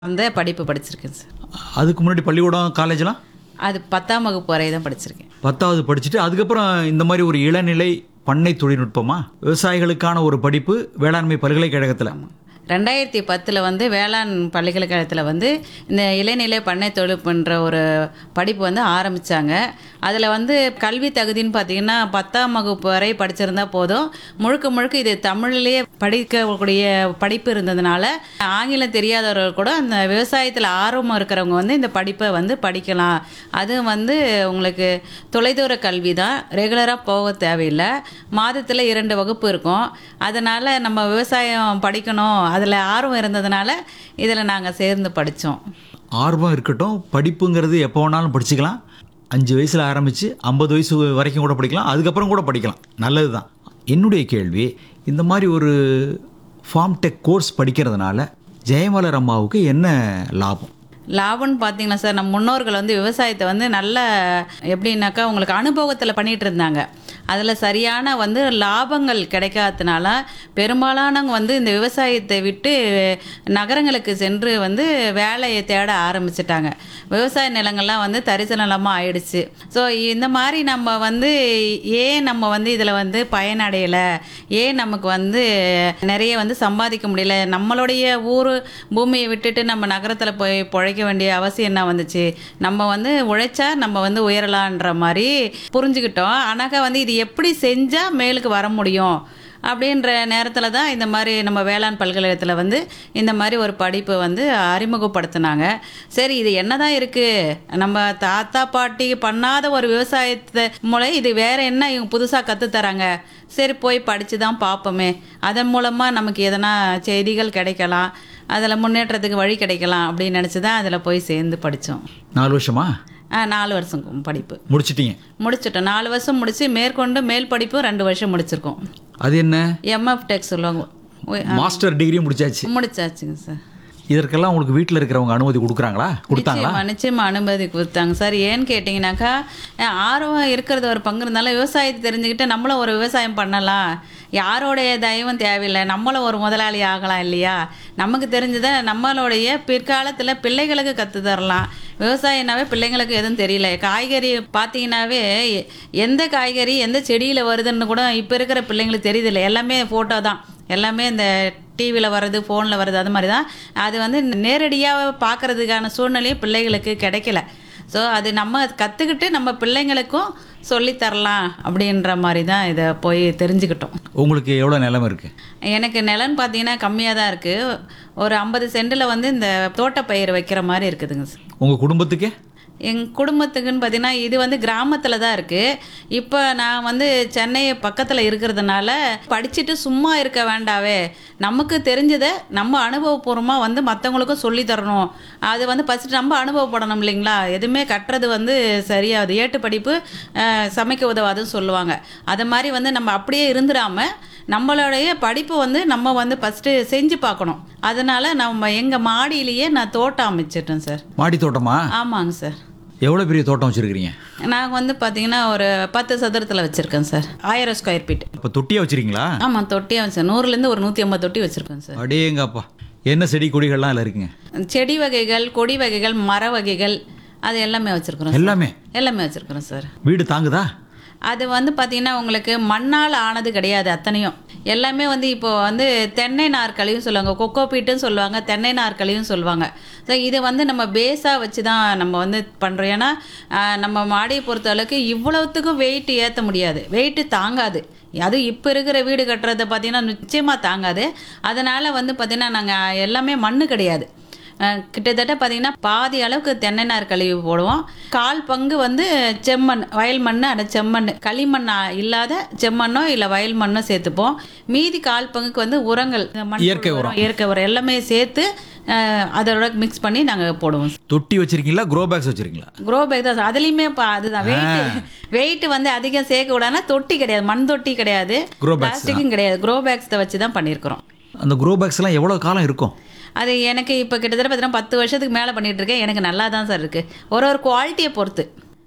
அந்த படிப்பு படிச்சிருக்கேன் சார் அதுக்கு முன்னாடி பள்ளிக்கூடம் காலேஜ்லாம் அது பத்தாம் வகுப்பு வரை தான் படிச்சிருக்கேன் பத்தாவது படிச்சுட்டு அதுக்கப்புறம் இந்த மாதிரி ஒரு இளநிலை பண்ணை தொழில்நுட்பமா விவசாயிகளுக்கான ஒரு படிப்பு வேளாண்மை பல்கலைக்கழகத்தில் ரெண்டாயிரத்தி பத்தில் வந்து வேளாண் பல்கலைக்கழகத்தில் வந்து இந்த இளைநிலை பண்ணை தொழில்நுட்பன்ற ஒரு படிப்பு வந்து ஆரம்பித்தாங்க அதில் வந்து கல்வி தகுதின்னு பார்த்தீங்கன்னா பத்தாம் வகுப்பு வரை படிச்சிருந்தா போதும் முழுக்க முழுக்க இது தமிழ்லேயே படிக்கக்கூடிய படிப்பு இருந்ததுனால ஆங்கிலம் தெரியாதவர்கள் கூட அந்த விவசாயத்தில் ஆர்வம் இருக்கிறவங்க வந்து இந்த படிப்பை வந்து படிக்கலாம் அது வந்து உங்களுக்கு தொலைதூர கல்வி தான் ரெகுலராக போக தேவையில்லை மாதத்தில் இரண்டு வகுப்பு இருக்கும் அதனால் நம்ம விவசாயம் படிக்கணும் அதில் ஆர்வம் இருந்ததுனால இதில் நாங்கள் சேர்ந்து படித்தோம் ஆர்வம் இருக்கட்டும் படிப்புங்கிறது எப்போ வேணாலும் படிச்சுக்கலாம் அஞ்சு வயசில் ஆரம்பித்து ஐம்பது வயசு வரைக்கும் கூட படிக்கலாம் அதுக்கப்புறம் கூட படிக்கலாம் நல்லது தான் என்னுடைய கேள்வி இந்த மாதிரி ஒரு ஃபார்ம் டெக் கோர்ஸ் படிக்கிறதுனால ஜெயமலர் அம்மாவுக்கு என்ன லாபம் லாபம்னு பார்த்தீங்கன்னா சார் நம்ம முன்னோர்கள் வந்து விவசாயத்தை வந்து நல்ல எப்படின்னாக்கா உங்களுக்கு அனுபவத்தில் பண்ணிகிட்டு இருந்தாங்க அதில் சரியான வந்து லாபங்கள் கிடைக்காததுனால பெரும்பாலானவங்க வந்து இந்த விவசாயத்தை விட்டு நகரங்களுக்கு சென்று வந்து வேலையை தேட ஆரம்பிச்சிட்டாங்க விவசாய நிலங்கள்லாம் வந்து தரிசு நிலமாக ஆயிடுச்சு ஸோ இந்த மாதிரி நம்ம வந்து ஏன் நம்ம வந்து இதில் வந்து பயனடையலை ஏன் நமக்கு வந்து நிறைய வந்து சம்பாதிக்க முடியல நம்மளுடைய ஊர் பூமியை விட்டுட்டு நம்ம நகரத்தில் போய் பிழைக்க வேண்டிய அவசியம் என்ன வந்துச்சு நம்ம வந்து உழைச்சா நம்ம வந்து உயரலான்ற மாதிரி புரிஞ்சுக்கிட்டோம் ஆனாக்கா வந்து இது எப்படி செஞ்சால் மேலுக்கு வர முடியும் அப்படின்ற நேரத்தில் தான் இந்த மாதிரி நம்ம வேளாண் பல்கலைக்கழகத்தில் வந்து இந்த மாதிரி ஒரு படிப்பு வந்து அறிமுகப்படுத்தினாங்க சரி இது என்னதான் இருக்குது நம்ம தாத்தா பாட்டி பண்ணாத ஒரு விவசாயத்தை மூலம் இது வேற என்ன இவங்க புதுசாக கற்றுத்தராங்க சரி போய் படித்து தான் பார்ப்போமே அதன் மூலமாக நமக்கு எதனா செய்திகள் கிடைக்கலாம் அதில் முன்னேற்றத்துக்கு வழி கிடைக்கலாம் அப்படின்னு நினச்சி தான் அதில் போய் சேர்ந்து படித்தோம் நாலு வருஷமா நாலு வருஷம் படிப்பு முடிச்சிட்டீங்க முடிச்சிட்டோம் நாலு வருஷம் முடித்து மேற்கொண்டு மேல் படிப்பு ரெண்டு வருஷம் முடிச்சிருக்கோம் அது என்ன எம்எஃப் டெக் சொல்லுவாங்க உய், மாஸ்டர் டிகிரி முடிச்சாச்சு முடிச்சாச்சுங்க சார் இதற்கெல்லாம் உங்களுக்கு வீட்டில் இருக்கிறவங்க அனுமதி கொடுக்குறாங்களா கொடுத்தாங்களா நிச்சயமா நிச்சயமா அனுமதி கொடுத்தாங்க சார் ஏன்னு கேட்டிங்கனாக்கா அஹ், ஆர்வம் இருக்கிறது ஒரு பங்கு இருந்தாலும் விவசாயத்தை தெரிஞ்சுக்கிட்டு நம்மளும் ஒரு விவசாயம் பண்ணலாம் யாரோடைய தயவும் தேவையில்லை நம்மளும் ஒரு முதலாளி ஆகலாம் இல்லையா நமக்கு தெரிஞ்சதை நம்மளுடைய பிற்காலத்தில் பிள்ளைகளுக்கு கற்று தரலாம் விவசாயம்னாவே பிள்ளைங்களுக்கு எதுவும் தெரியல காய்கறி பார்த்தீங்கன்னாவே எ- எந்த காய்கறி எந்த செடியில் வருதுன்னு கூட இப்போ இருக்கிற பிள்ளைங்களுக்கு தெரியுதில்ல எல்லாமே ஃபோட்டோ தான் எல்லாமே இந்த டிவியில் வர்றது ஃபோனில் வர்றது அது மாதிரி தான் அது வந்து நேரடியாக பார்க்கறதுக்கான சூழ்நிலையும் பிள்ளைகளுக்கு கிடைக்கல ஸோ அது நம்ம கற்றுக்கிட்டு நம்ம பிள்ளைங்களுக்கும் சொல்லித் தரலாம் அப்படின்ற மாதிரி தான் இதை போய் தெரிஞ்சுக்கிட்டோம் உங்களுக்கு எவ்வளோ நிலம் இருக்குது எனக்கு நிலன்னு பார்த்தீங்கன்னா கம்மியாக தான் இருக்குது ஒரு ஐம்பது சென்டில் வந்து இந்த தோட்டப்பயிர் வைக்கிற மாதிரி இருக்குதுங்க சார் உங்கள் குடும்பத்துக்கே எங் குடும்பத்துக்குன்னு பார்த்தீங்கன்னா இது வந்து கிராமத்தில் தான் இருக்குது இப்போ நான் வந்து சென்னை பக்கத்தில் இருக்கிறதுனால படிச்சுட்டு சும்மா இருக்க வேண்டாவே நமக்கு தெரிஞ்சதை நம்ம அனுபவபூர்வமாக வந்து மற்றவங்களுக்கும் சொல்லி தரணும் அது வந்து ஃபஸ்ட்டு நம்ம அனுபவப்படணும் இல்லைங்களா எதுவுமே கட்டுறது வந்து சரியாது ஏட்டு படிப்பு அஹ், சமைக்க உதவாதுன்னு சொல்லுவாங்க அது மாதிரி வந்து நம்ம அப்படியே இருந்துடாம நம்மளுடைய படிப்பு வந்து நம்ம வந்து ஃபஸ்ட்டு செஞ்சு பார்க்கணும் அதனால் நம்ம எங்கள் மாடியிலேயே நான் தோட்டம் அமைச்சிட்டேன் சார் மாடி தோட்டமா ஆமாங்க சார் எவ்வளோ பெரிய தோட்டம் வச்சுருக்கிறீங்க நான் வந்து பார்த்தீங்கன்னா ஒரு பத்து சதுரத்தில் வச்சுருக்கேன் சார் ஆயிரம் ஸ்கொயர் ஃபீட் இப்போ தொட்டியாக வச்சுருக்கீங்களா ஆமாம் தொட்டியாக வச்சேன் நூறுலேருந்து ஒரு நூற்றி ஐம்பது தொட்டி வச்சுருக்கேன் சார் அடேங்கப்பா என்ன செடி கொடிகள்லாம் அதில் இருக்குங்க செடி வகைகள் கொடி வகைகள் மர வகைகள் அது எல்லாமே வச்சுருக்குறோம் எல்லாமே எல்லாமே வச்சுருக்குறோம் சார் வீடு தாங்குதா அது வந்து பார்த்திங்கன்னா உங்களுக்கு மண்ணால் ஆனது கிடையாது அத்தனையும் எல்லாமே வந்து இப்போ வந்து தென்னை நாற்கழியும் சொல்லுவாங்க கொக்கோ பீட்டுன்னு சொல்லுவாங்க தென்னை நாற்கழியும் சொல்லுவாங்க ஸோ இது வந்து நம்ம பேஸாக வச்சு தான் நம்ம வந்து பண்ணுறோம் ஏன்னா ஆஹ், நம்ம மாடியை பொறுத்த அளவுக்கு இவ்வளவுத்துக்கும் வெயிட் ஏற்ற முடியாது வெயிட்டு தாங்காது அதுவும் இப்போ இருக்கிற வீடு கட்டுறதை பார்த்தீங்கன்னா நிச்சயமாக தாங்காது அதனால் வந்து பார்த்திங்கன்னா நாங்கள் எல்லாமே மண்ணு கிடையாது அஹ் கிட்டத்தட்ட பார்த்தீங்கன்னா பாதி அளவுக்கு தென்னை நார் கழிவு போடுவோம் கால் பங்கு வந்து செம்மண் வயல் மண் அந்த செம்மண் களிமண் ஆ- இல்லாத செம்மண்ணோ இல்லை வயல் மண்ணோ சேர்த்துப்போம் மீதி கால் பங்குக்கு வந்து உரங்கள் இந்த மண் இயற்கை உரம் இயற்கை உரம் எல்லாமே சேர்த்து அஹ், அதோட மிக்ஸ் பண்ணி நாங்கள் போடுவோம் தொட்டி வச்சுருக்கீங்களா க்ரோ பேக்ஸ் வச்சுருக்கீங்களா க்ரோ பேக் தான் அதுலேயுமே பா அதுதான் வெயிட் வெயிட் வந்து அதிகம் சேர்க்க விடாதுன்னா தொட்டி கிடையாது மண் தொட்டி கிடையாது Grow bags பிளாஸ்டிக்கும் கிடையாது க்ரோ பேக்ஸை வச்சு தான் பண்ணியிருக்கிறோம் அந்த க்ரோ பேக்ஸ்லாம் எவ்வளோ காலம் இருக்கும் அது எனக்கு இப்போ கிட்டத்தட்ட பார்த்தீங்கன்னா பத்து வருஷத்துக்கு மேலே பண்ணிட்டு இருக்கேன் எனக்கு நல்லா தான் சார் இருக்குது ஒரு ஒரு குவாலிட்டியை பொறுத்து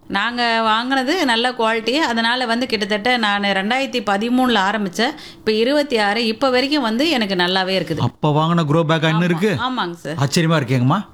நாங்கள் வாங்கினது நல்ல குவாலிட்டி அதனால் வந்து கிட்டத்தட்ட நான் ரெண்டாயிரத்தி பதிமூணில் ஆரம்பித்தேன் இப்போ இருபத்தி ஆறு இப்போ வரைக்கும் வந்து எனக்கு நல்லாவே இருக்குது அப்போ வாங்கின க்ரோ பேக் இன்னும் இருக்கு ஆமாங்க சார் ஆச்சரியமா இருக்கேங்கம்மா